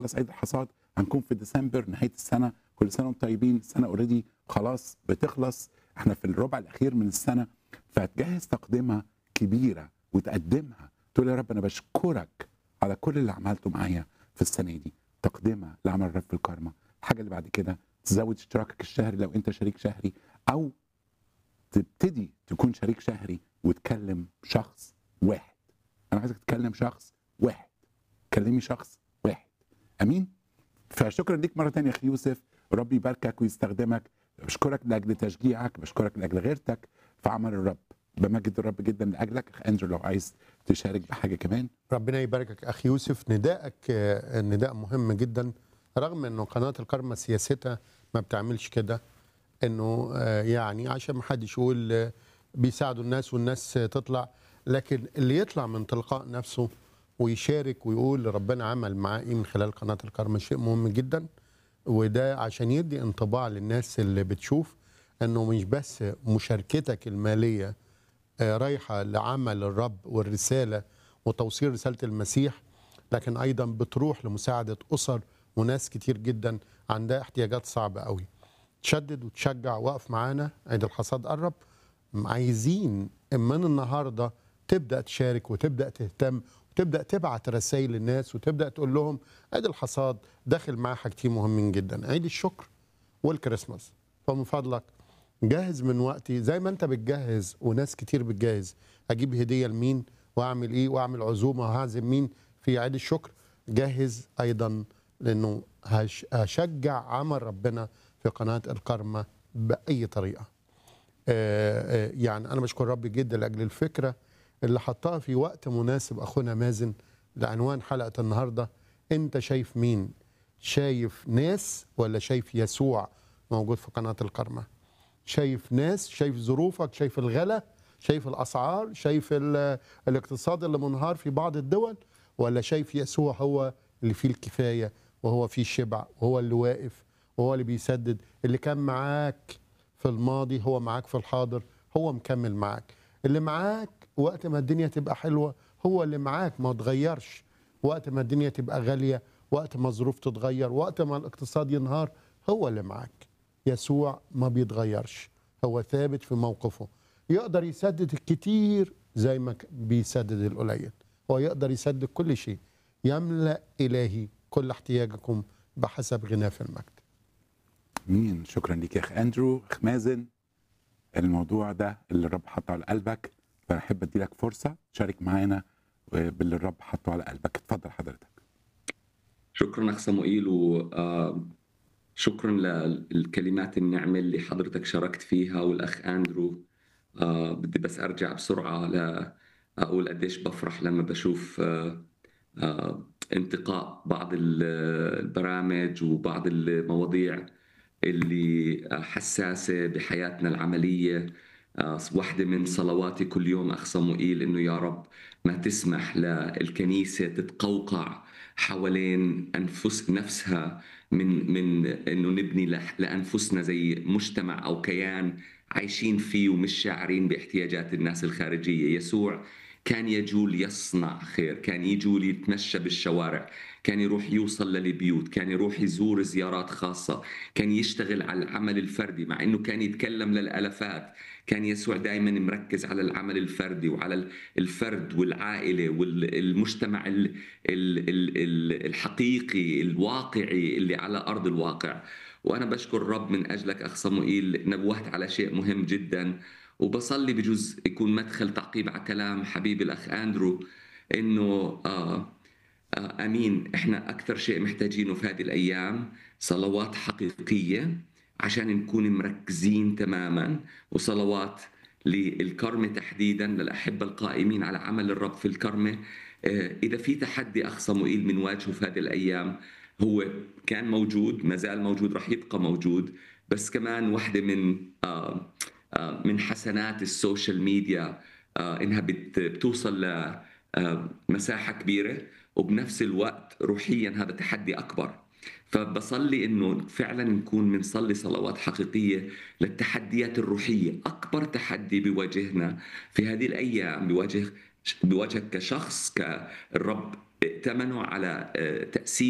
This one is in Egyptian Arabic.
خلص عيد الحصاد هنكون في ديسمبر نهايه السنه كل سنه وانتم طيبين السنه اوريدي خلاص بتخلص احنا في الربع الاخير من السنه فتجهز تقدمه كبيره وتقدمها تقول يا رب انا بشكرك على كل اللي عملته معايا في السنه دي تقدمه لعمل الرب في الكارما الحاجه اللي بعد كده تزود اشتراكك الشهري لو انت شريك شهري او تبتدي تكون شريك شهري وتكلم شخص واحد انا عايزك تكلم شخص واحد كلمي شخص واحد امين فشكرا ليك مره تانية يا اخي يوسف ربي يباركك ويستخدمك بشكرك لاجل تشجيعك بشكرك لاجل غيرتك في عمل الرب بمجد الرب جدا لاجلك اخ اندرو لو عايز تشارك بحاجه كمان ربنا يباركك اخي يوسف ندائك آه، نداء مهم جدا رغم انه قناه الكرمه سياستها ما بتعملش كده انه آه، يعني عشان ما حدش يقول آه، بيساعدوا الناس والناس آه، تطلع لكن اللي يطلع من تلقاء نفسه ويشارك ويقول ربنا عمل معاه ايه من خلال قناه الكرمه شيء مهم جدا وده عشان يدي انطباع للناس اللي بتشوف انه مش بس مشاركتك الماليه آه، رايحه لعمل الرب والرساله وتوصيل رساله المسيح لكن ايضا بتروح لمساعده اسر وناس كتير جدا عندها احتياجات صعبه قوي تشدد وتشجع وقف معانا عيد الحصاد قرب عايزين من النهارده تبدا تشارك وتبدا تهتم وتبدا تبعت رسائل للناس وتبدا تقول لهم عيد الحصاد داخل معاه حاجتين مهمين جدا عيد الشكر والكريسماس فمن فضلك جهز من وقتي زي ما انت بتجهز وناس كتير بتجهز اجيب هديه لمين واعمل ايه واعمل عزومه وهعزم مين في عيد الشكر جهز ايضا لانه هش- هشجع عمل ربنا في قناه الكرمه باي طريقه آه، آه، يعني انا بشكر ربي جدا لاجل الفكره اللي حطها في وقت مناسب اخونا مازن لعنوان حلقه النهارده انت شايف مين شايف ناس ولا شايف يسوع موجود في قناه الكرمه شايف ناس شايف ظروفك شايف الغلا شايف الاسعار شايف ال- الاقتصاد اللي منهار في بعض الدول ولا شايف يسوع هو اللي فيه الكفايه وهو فيه الشبع وهو اللي واقف وهو اللي بيسدد اللي كان معاك في الماضي هو معاك في الحاضر هو مكمل معاك اللي معاك وقت ما الدنيا تبقى حلوه هو اللي معاك ما تغيرش وقت ما الدنيا تبقى غاليه وقت ما الظروف تتغير وقت ما الاقتصاد ينهار هو اللي معاك يسوع ما بيتغيرش هو ثابت في موقفه يقدر يسدد الكتير زي ما ك- بيسدد القليل هو يقدر يسدد كل شيء يملأ إلهي كل احتياجكم بحسب غناه في المجد مين شكرا ليك يا اخ اندرو اخ مازن الموضوع ده اللي الرب حطه على قلبك فانا احب ادي لك فرصه تشارك معانا باللي الرب حطه على قلبك اتفضل حضرتك شكرا اخ صموئيل وشكرا للكلمات النعمه اللي حضرتك شاركت فيها والاخ اندرو آه، بدي بس ارجع بسرعه لاقول قديش بفرح لما بشوف آه، آه، انتقاء بعض ال- البرامج وبعض المواضيع اللي حساسه بحياتنا العمليه آه، واحدة من صلواتي كل يوم أخ صموئيل إنه يا رب ما تسمح للكنيسة تتقوقع حوالين أنفس نفسها من من إنه نبني لح- لأنفسنا زي مجتمع أو كيان عايشين فيه ومش شاعرين باحتياجات الناس الخارجية يسوع كان يجول يصنع خير كان يجول يتمشى بالشوارع كان يروح يوصل للبيوت كان يروح يزور زيارات خاصة كان يشتغل على العمل الفردي مع أنه كان يتكلم للألفات كان يسوع دائما مركز على العمل الفردي وعلى الفرد والعائلة والمجتمع ال- ال- ال- ال- الحقيقي الواقعي اللي على أرض الواقع وأنا بشكر الرب من أجلك أخ صموئيل نبهت على شيء مهم جدا وبصلي بجوز يكون مدخل تعقيب على كلام حبيبي الأخ أندرو إنه آه آه، امين احنا اكثر شيء محتاجينه في هذه الايام صلوات حقيقيه عشان نكون مركزين تماما وصلوات للكرمه تحديدا للاحبه القائمين على عمل الرب في الكرمه آه، اذا في تحدي اخ صموئيل بنواجهه في هذه الايام هو كان موجود ما زال موجود راح يبقى موجود بس كمان واحده من آه، آه، من حسنات السوشيال ميديا آه، انها بت- بتوصل ل آه، مساحه كبيره وبنفس الوقت روحيا هذا تحدي اكبر فبصلي انه فعلا نكون بنصلي صلوات حقيقيه للتحديات الروحيه اكبر تحدي بيواجهنا في هذه الايام بيواجه بيواجهك كشخص كالرب ائتمنوا على آه، تاسيس